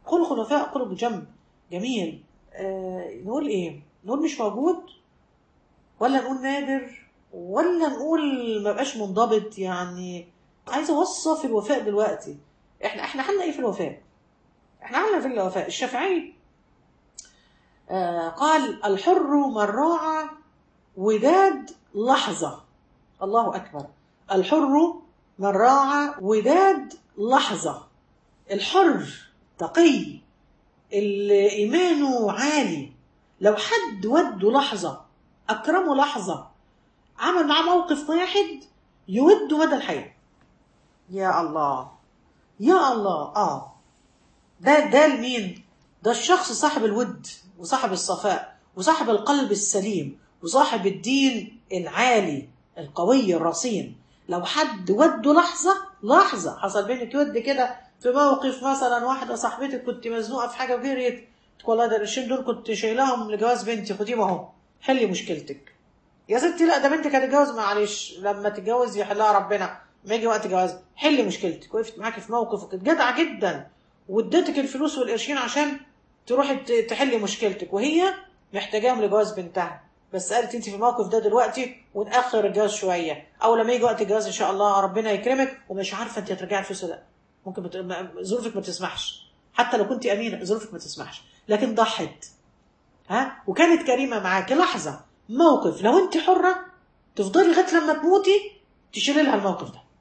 خلق الوفاء خلق جنب جميل آه نقول ايه نقول مش موجود ولا نقول نادر ولا نقول ما بقاش منضبط يعني عايزه اوصف الوفاء دلوقتي احنا احنا حالنا ايه في الوفاء احنا حالنا في الوفاء الشافعي آه قال الحر من راعى وداد لحظه الله اكبر الحر من راعى وداد لحظه الحر تقي اللي ايمانه عالي لو حد وده لحظه اكرمه لحظه عمل معاه موقف واحد يوده مدى الحياه يا الله يا الله اه ده ده لمين ده الشخص صاحب الود وصاحب الصفاء وصاحب القلب السليم وصاحب الدين العالي القوي الرصين لو حد وده لحظة لحظة حصل بينك ود كده في موقف مثلا واحدة صاحبتك كنت مزنوقة في حاجة وجريت تقول والله ده القرشين دول كنت شايلاهم لجواز بنتي خديهم اهو حلي مشكلتك يا ستي لا ده بنتك هتتجوز معلش لما تتجوز يحلها ربنا ما يجي وقت جواز حلي مشكلتك وقفت معاكي في موقف وكنت جدعة جدا واديتك الفلوس والقرشين عشان تروحي تحلي مشكلتك وهي محتاجاهم لجواز بنتها بس قالت انت في الموقف ده دلوقتي ونأخر الجواز شويه او لما يجي وقت الجواز ان شاء الله ربنا يكرمك ومش عارفه انت هترجعي الفلوس ولا لا ممكن بت... ظروفك ما تسمحش حتى لو كنت امينه ظروفك ما تسمحش لكن ضحت ها وكانت كريمه معاكي لحظه موقف لو انت حره تفضلي لغايه لما تموتي تشيلي لها الموقف ده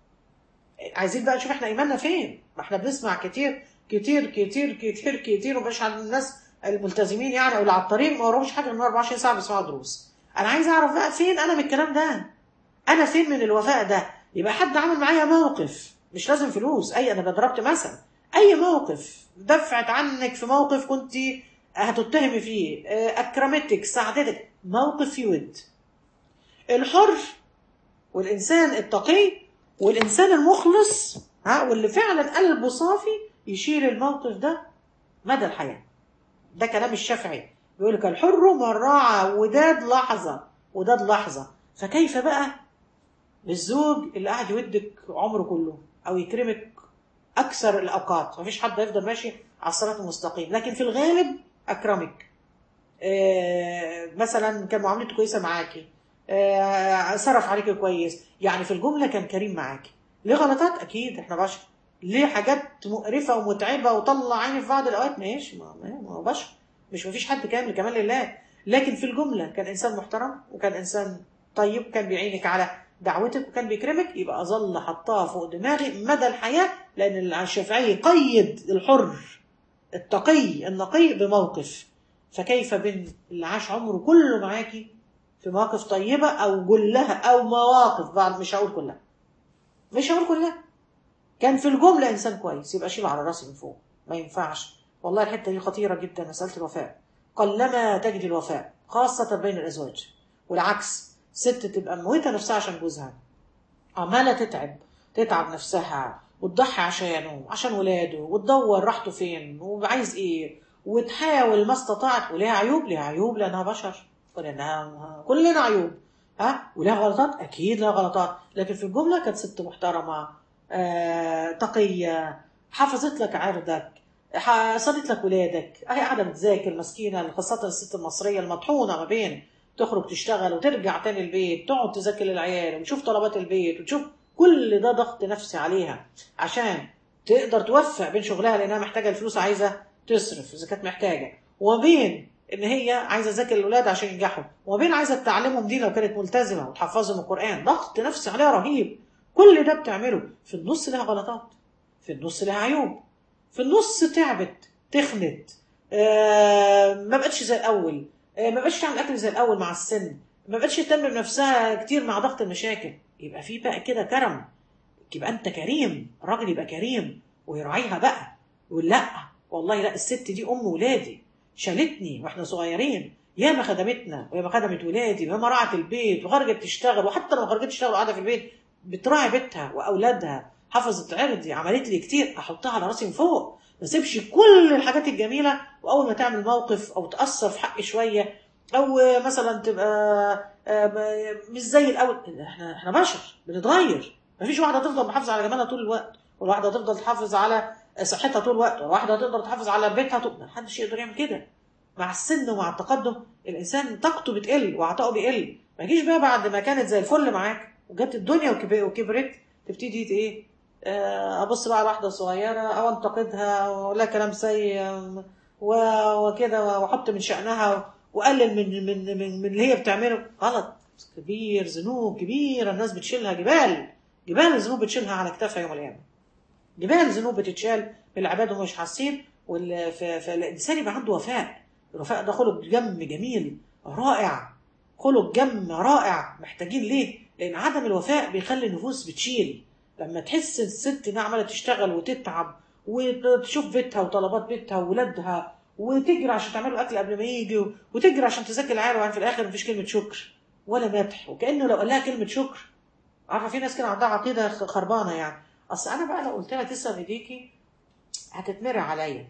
عايزين بقى نشوف احنا ايماننا فين ما احنا بنسمع كتير كتير كتير كتير كتير ومش على الناس الملتزمين يعني او اللي على الطريق ما وراهمش حاجه من 24 ساعه بيسمعوا دروس انا عايز اعرف بقى فين انا من الكلام ده انا فين من الوفاء ده يبقى حد عمل معايا موقف مش لازم فلوس اي انا ضربت مثل اي موقف دفعت عنك في موقف كنت هتتهمي فيه اكرمتك ساعدتك موقف في ود الحر والانسان التقي والانسان المخلص ها واللي فعلا قلبه صافي يشيل الموقف ده مدى الحياه ده كلام الشافعي بيقول لك الحر من راعى وداد لحظه وداد لحظه فكيف بقى بالزوج اللي قاعد يودك عمره كله او يكرمك اكثر الاوقات مفيش حد هيفضل ماشي على الصراط المستقيم لكن في الغالب اكرمك آه مثلا كان معاملته كويسه معاكي آه صرف عليك كويس يعني في الجمله كان كريم معاكي ليه غلطات اكيد احنا بشر ليه حاجات مقرفه ومتعبه وطلع عيني في بعض الاوقات ماشي ما ما هو بشر مش مفيش حد كامل كمان لله لكن في الجمله كان انسان محترم وكان انسان طيب كان بيعينك على دعوتك وكان بيكرمك يبقى اظل حطها فوق دماغي مدى الحياه لان الشافعي قيد الحر التقي النقي بموقف فكيف بين اللي عاش عمره كله معاكي في مواقف طيبه او كلها او مواقف بعد مش هقول كلها مش هقول كلها كان في الجمله انسان كويس يبقى شيل على راسي من فوق ما ينفعش والله الحته دي خطيره جدا مساله الوفاء قلما تجد الوفاء خاصه بين الازواج والعكس ست تبقى موتة نفسها عشان جوزها عمالة تتعب تتعب نفسها وتضحي عشانه عشان ولاده وتدور راحته فين وعايز ايه وتحاول ما استطاعت وليها عيوب ليها عيوب لانها بشر ولانها كلنا عيوب ها ولها غلطات اكيد لها غلطات لكن في الجمله كانت ست محترمه آه، تقيه حفظت لك عرضك صلت لك ولادك هي قاعده بتذاكر مسكينه خاصه الست المصريه المطحونه ما بين تخرج تشتغل وترجع تاني البيت تقعد تذاكر للعيال وتشوف طلبات البيت وتشوف كل ده ضغط نفسي عليها عشان تقدر توفق بين شغلها لانها محتاجه الفلوس عايزه تصرف اذا كانت محتاجه وبين ان هي عايزه تذاكر الاولاد عشان ينجحوا وبين عايزه تعلمهم دين لو كانت ملتزمه وتحفظهم القران ضغط نفسي عليها رهيب كل ده بتعمله في النص لها غلطات في النص لها عيوب في النص تعبت تخنت آه ما بقتش زي الاول آه ما بقتش تعمل اكل زي الاول مع السن ما بقتش تهتم بنفسها كتير مع ضغط المشاكل يبقى في بقى كده كرم يبقى انت كريم الراجل يبقى كريم ويراعيها بقى يقول لا والله لا الست دي ام ولادي شالتني واحنا صغيرين ياما خدمتنا وياما خدمت ولادي وياما راعت البيت وخرجت تشتغل وحتى لو خرجت تشتغل وقاعده في البيت بتراعي بيتها واولادها حفظت عرضي عملت لي كتير احطها على راسي من فوق ما اسيبش كل الحاجات الجميله واول ما تعمل موقف او تاثر في حقي شويه او مثلا تبقى مش زي الاول احنا احنا بشر بنتغير ما فيش واحده تفضل محافظه على جمالها طول الوقت والواحده تفضل تحافظ على صحتها طول الوقت واحده تقدر تحافظ على بيتها طول ما حدش يقدر يعمل كده مع السن ومع التقدم الانسان طاقته بتقل وعطائه بيقل ما يجيش بقى بعد ما كانت زي الفل معاك وجت الدنيا وكب- وكبرت تبتدي ت- ايه آه، ابص بقى على واحده صغيره او انتقدها واقول لها كلام سيء و- وكده واحط من شانها واقلل من من من, من اللي هي بتعمله غلط كبير ذنوب كبيره الناس بتشيلها جبال جبال الذنوب بتشيلها على كتافها يوم القيامه جبال ذنوب بتتشال من العباد وهم مش حاسين وال- ف- فالانسان يبقى عنده وفاء الوفاء ده خلق جم جميل رائع خلق جم رائع محتاجين ليه؟ لان عدم الوفاء بيخلي النفوس بتشيل لما تحس الست انها عماله تشتغل وتتعب وتشوف بيتها وطلبات بيتها وولادها وتجري عشان تعمل له اكل قبل ما يجي وتجري عشان تذاكر العيال وبعدين في الاخر مفيش كلمه شكر ولا مدح وكانه لو قال لها كلمه شكر عارفه في ناس كده عندها عقيده خربانه يعني اصل انا بقى لو قلت لها تسلم ايديكي هتتمرع عليا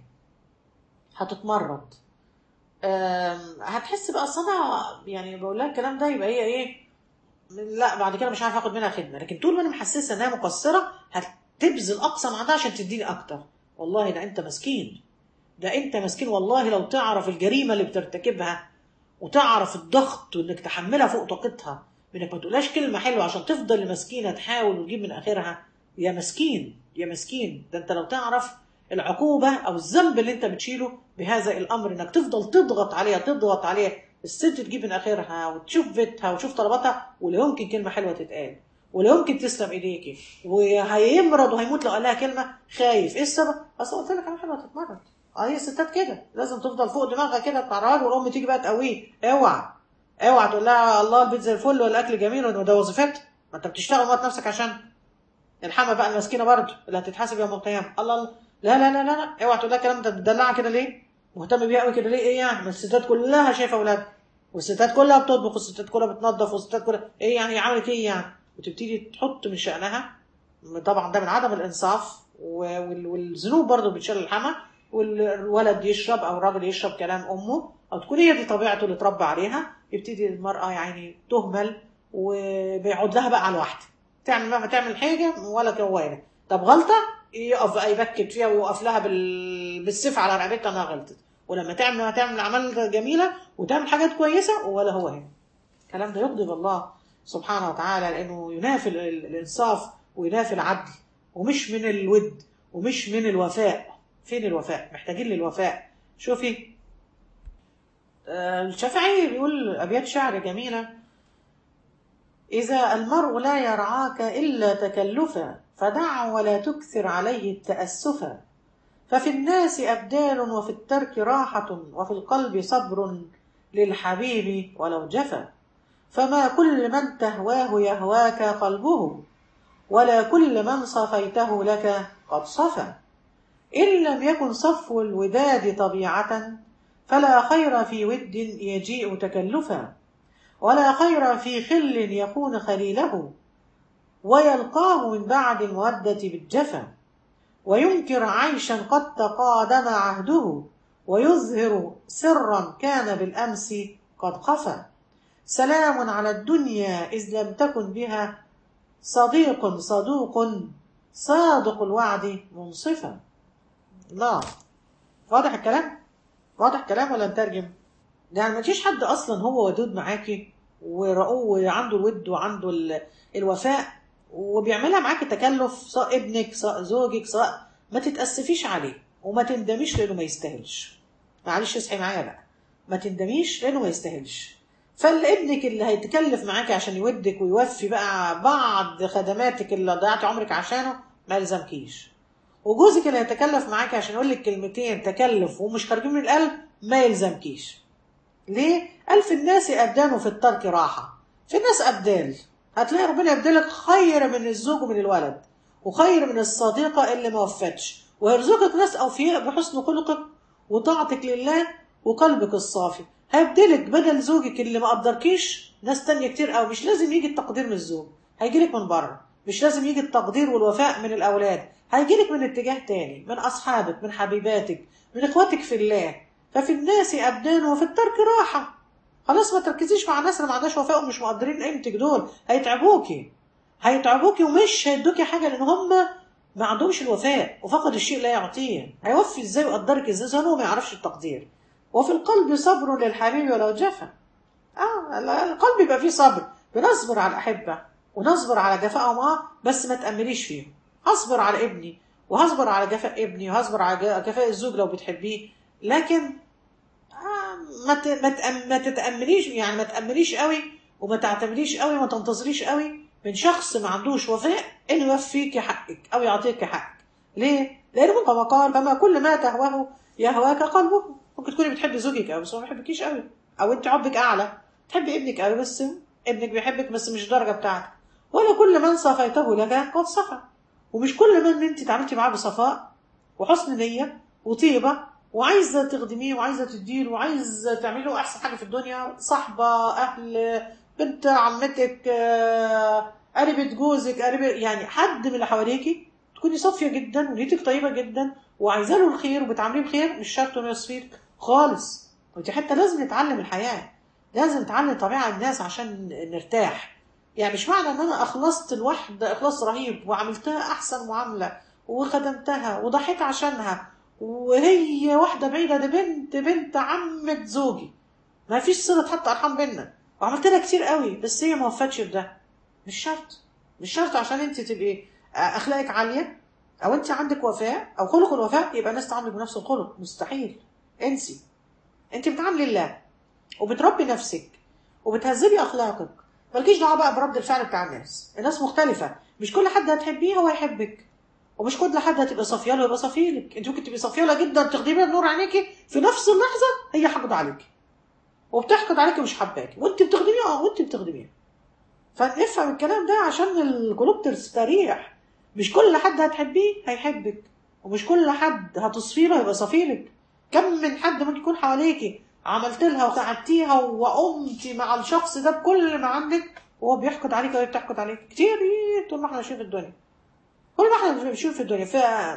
هتتمرد أم، هتحس بقى اصل انا يعني بقول لها الكلام ده يبقى هي ايه لا بعد كده مش عارف اخد منها خدمه لكن طول ما انا محسسه انها مقصره هتبذل اقصى ما عندها عشان تديني اكتر والله ده انت مسكين ده انت مسكين والله لو تعرف الجريمه اللي بترتكبها وتعرف الضغط وانك تحملها فوق طاقتها بانك ما تقولهاش كلمه حلوه عشان تفضل المسكينه تحاول وتجيب من اخرها يا مسكين يا مسكين ده انت لو تعرف العقوبه او الذنب اللي انت بتشيله بهذا الامر انك تفضل تضغط عليها تضغط عليها الست تجيب من اخرها وتشوف بيتها وتشوف طلباتها ولا يمكن كلمه حلوه تتقال ولا يمكن تسلم ايديكي وهيمرض وهيموت لو قال لها كلمه خايف ايه السبب؟ اصل قلت لك كلمه حلوه تتمرض اه هي الستات كده لازم تفضل فوق دماغها كده بتاع الراجل والام تيجي بقى تقويه اوعى اوعى تقول لها الله البيت زي الفل والاكل جميل وده وظيفتها ما انت بتشتغل وموت نفسك عشان الحما بقى المسكينه برضه اللي هتتحاسب يوم القيامه الله الله لا لا لا لا لا اوعى تقول لها الكلام ده بتدلعها كده ليه؟ مهتم بيها قوي كده ليه ايه يعني؟ ما الستات كلها شايفه اولادها والستات كلها بتطبخ والستات كلها بتنظف والستات كلها ايه يعني هي عملت ايه يعني؟ وتبتدي تحط من شأنها طبعا ده من عدم الانصاف وال- والذنوب برضه بتشيل الحما والولد يشرب او الراجل يشرب كلام امه او تكون هي دي طبيعته اللي اتربى عليها يبتدي المراه يعني تهمل وبيقعد لها بقى على الواحده تعمل مهما تعمل حاجه ولا كوايه طب غلطه يقف بقى يبكت فيها ويوقف لها بال... بالسيف على رقبتها انها غلطت ولما تعمل تعمل اعمال جميله وتعمل حاجات كويسه ولا هو هنا الكلام ده يغضب الله سبحانه وتعالى لانه ينافي ال- ال- الانصاف وينافي العدل ومش من الود ومش من الوفاء فين الوفاء محتاجين للوفاء شوفي آه، الشافعي بيقول ابيات شعر جميله إذا المرء لا يرعاك إلا تكلفا فدع ولا تكثر عليه التأسفا ففي الناس أبدال وفي الترك راحة وفي القلب صبر للحبيب ولو جفا فما كل من تهواه يهواك قلبه ولا كل من صفيته لك قد صفى إن لم يكن صفو الوداد طبيعة فلا خير في ود يجيء تكلفا ولا خير في خل يكون خليله ويلقاه من بعد المودة بالجفا وينكر عيشا قد تقادم عهده ويظهر سرا كان بالأمس قد خفى سلام على الدنيا إذ لم تكن بها صديق صدوق صادق الوعد منصفا لا واضح الكلام واضح الكلام ولا نترجم يعني ما فيش حد اصلا هو ودود معاكي ورؤوه وعنده الود وعنده ال- الوفاء وبيعملها معاكي تكلف سواء ابنك سواء زوجك سواء ما تتأسفيش عليه وما تندميش لانه ما يستاهلش معلش اصحي معايا بقى ما تندميش لانه ما يستاهلش فالابنك اللي هيتكلف معاكي عشان يودك ويوفي بقى بعض خدماتك اللي ضيعتي عمرك عشانه ما يلزمكيش وجوزك اللي هيتكلف معاكي عشان يقول لك كلمتين تكلف ومش خارجين من القلب ما يلزمكيش ليه؟ قال في الناس أبدان وفي الترك راحة في الناس أبدال هتلاقي ربنا يبدلك خير من الزوج ومن الولد وخير من الصديقة اللي ما وفتش ويرزقك ناس أوفياء بحسن خلقك وطاعتك لله وقلبك الصافي هيبدلك بدل زوجك اللي ما قدركيش ناس تانية كتير قوي مش لازم يجي التقدير من الزوج هيجيلك من بره مش لازم يجي التقدير والوفاء من الأولاد هيجيلك من اتجاه تاني من أصحابك من حبيباتك من إخواتك في الله ففي الناس أبدان وفي الترك راحة خلاص ما تركزيش مع الناس اللي ما عندهاش وفاء ومش مقدرين قيمتك دول هيتعبوكي هيتعبوكي ومش هيدوكي حاجة لأن هم ما عندهمش الوفاء وفقد الشيء لا يعطيه هيوفي ازاي ويقدرك ازاي هو ما يعرفش التقدير وفي القلب صبر للحبيب ولو جفا اه القلب يبقى فيه صبر بنصبر على الاحبه ونصبر على جفائهم اه بس ما تامليش فيهم هصبر على ابني وهصبر على جفاء ابني وهصبر على جفاء الزوج لو بتحبيه لكن آه ما ما ما تتامليش يعني ما تامليش قوي وما تعتمديش قوي وما تنتظريش قوي من شخص ما عندوش وفاء انه يوفيك حقك او يعطيك حقك ليه؟ لانه كما قال فما كل ما تهواه يهواك قلبه ممكن تكوني بتحبي زوجك قوي بس هو ما بيحبكيش قوي او انت حبك اعلى تحبي ابنك قوي بس ابنك بيحبك بس مش الدرجه بتاعتك ولا كل من صفيته لك قد صفى ومش كل من انت اتعاملتي معاه بصفاء وحسن نيه وطيبه وعايزه تخدميه وعايزه تديله وعايزه تعملي له احسن حاجه في الدنيا صاحبه اهل بنت عمتك قريبة جوزك قريبة يعني حد من اللي حواليكي تكوني صافية جدا ونيتك طيبة جدا وعايزة له الخير وبتعامليه بخير مش شرط انه يصفيك خالص ودي حتى لازم نتعلم الحياة لازم نتعلم طبيعة الناس عشان نرتاح يعني مش معنى ان انا اخلصت الواحدة اخلاص رهيب وعملتها احسن معاملة وخدمتها وضحيت عشانها وهي واحدة بعيدة دي بنت بنت عمة زوجي ما فيش صلة حتى ارحام بينا وعملت لها كتير قوي بس هي ما وفتش بده مش شرط مش شرط عشان انت تبقي اخلاقك عاليه او انت عندك وفاء او خلق الوفاء يبقى الناس تعاملك بنفس الخلق مستحيل انسي انت بتعاملي الله وبتربي نفسك وبتهذبي اخلاقك مالكيش دعوه بقى برد الفعل بتاع الناس الناس مختلفه مش كل حد هتحبيه هو يحبك ومش كل حد هتبقى صافيه له يبقى صافي لك انت ممكن تبقي صافيه له جدا تخدمي بنور عينيكي في نفس اللحظه هي حقد عليكي وبتحقد عليكي ومش حباكي وانت بتخدميها اه وانت بتخدميها فنفهم الكلام ده عشان القلوب تستريح مش كل حد هتحبيه هيحبك ومش كل حد هتصفي له يبقى صفيلك كم من حد ممكن يكون حواليكي عملت لها وساعدتيها وقمتي مع الشخص ده بكل ما عندك وهو بيحقد عليك وهي بتحقد عليك كتير طول ما احنا ماشيين في الدنيا كل ما احنا ماشيين في الدنيا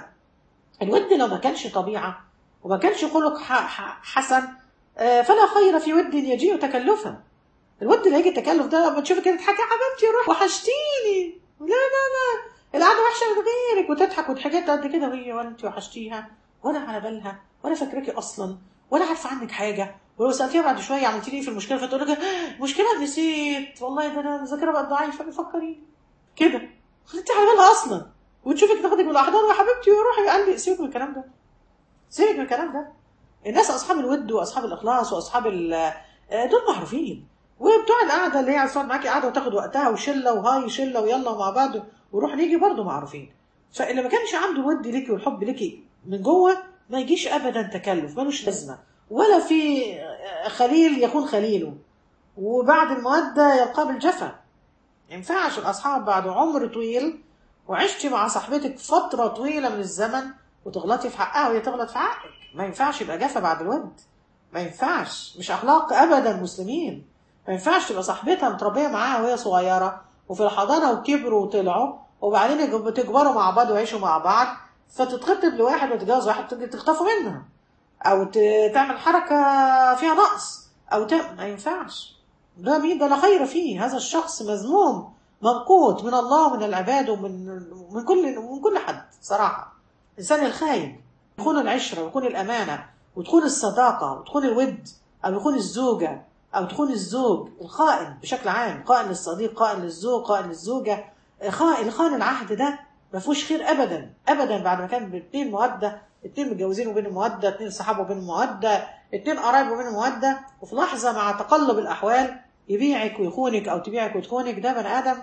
فالود لو ما كانش طبيعه وما كانش خلق حسن فلا خير في ود يجيء تكلفا الود اللي هيجي التكلف ده لما تشوفي كده تضحكي يا حبيبتي روح وحشتيني لا لا لا القعده وحشه من غيرك وتضحك وتحكي قد كده وهي ولا انت وحشتيها ولا على بالها ولا فاكراكي اصلا ولا عارفه عنك حاجه ولو سالتيها بعد شويه عملتي لي ايه في المشكله فتقول لك مشكله نسيت والله ده انا الذاكره بقت ضعيفه بيفكريني كده انت على بالها اصلا وتشوفك تاخدك بالاحضان يا حبيبتي وروحي يا قلبي سيبك من الكلام ده سيبك من الكلام ده الناس اصحاب الود واصحاب الاخلاص واصحاب دول معروفين وبتوع القعده اللي هي عايزه تقعد معاكي قاعده وتاخد وقتها وشله وهاي شله ويلا ومع بعض وروح نيجي برضه معروفين فاللي ما كانش عنده الود ليكي والحب ليكي من جوه ما يجيش ابدا تكلف ملوش لازمه ولا في خليل يكون خليله وبعد المودة يلقاه بالجفا ما ينفعش الأصحاب بعد عمر طويل وعشتي مع صاحبتك فترة طويلة من الزمن وتغلطي في حقها وهي تغلط في حقك ما ينفعش يبقى جفا بعد الود ما ينفعش مش أخلاق أبدا مسلمين ما ينفعش تبقى صاحبتها متربية معاها وهي صغيرة وفي الحضانة وكبروا وطلعوا وبعدين تكبروا مع بعض ويعيشوا مع بعض فتتخطب لواحد وتتجوز واحد تخطفوا منها او تعمل حركه فيها نقص او ت... ما ينفعش ده مين ده لا خير فيه هذا الشخص مذموم ممقوت من الله ومن العباد ومن من كل من كل حد صراحه الانسان الخاين يكون العشره ويكون الامانه وتكون الصداقه وتكون الود او يكون الزوجه او تكون الزوج الخائن بشكل عام خائن للصديق خائن للزوج خائن للزوجه خائن خائن العهد ده ما فيهوش خير ابدا ابدا بعد ما كان اتنين موده اتنين متجوزين وبينهم موده اتنين صحابه وبينهم موده اتنين قرايب وبينهم موده وفي لحظه مع تقلب الاحوال يبيعك ويخونك او تبيعك وتخونك ده بني ادم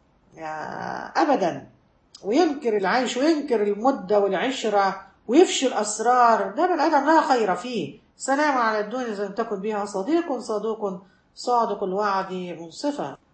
ابدا وينكر العيش وينكر المده والعشره ويفشي الاسرار ده بني ادم لا خير فيه سلام على الدنيا اذا لم تكن بها صديق صدوق صادق الوعد منصفا